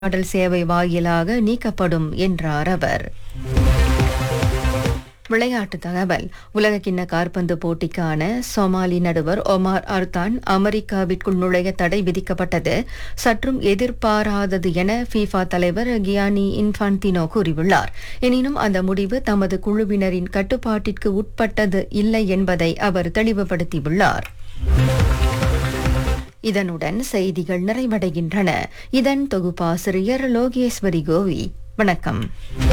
பாடல் சேவை வாயிலாக நீக்கப்படும் என்றார் அவர் விளையாட்டு தகவல் உலகக்கிண்ண காற்பந்து போட்டிக்கான சொமாலி நடுவர் ஒமார் அர்தான் அமெரிக்காவிற்குள் நுழைய தடை விதிக்கப்பட்டது சற்றும் எதிர்பாராதது என ஃபீஃபா தலைவர் கியானி இன்ஃபான்டினோ கூறியுள்ளார் எனினும் அந்த முடிவு தமது குழுவினரின் கட்டுப்பாட்டிற்கு உட்பட்டது இல்லை என்பதை அவர் தெளிவுபடுத்தியுள்ளார் இதனுடன் செய்திகள் நிறைவடைகின்றன இதன் தொகுப்பாசிரியர் லோகேஸ்வரி கோவி வணக்கம்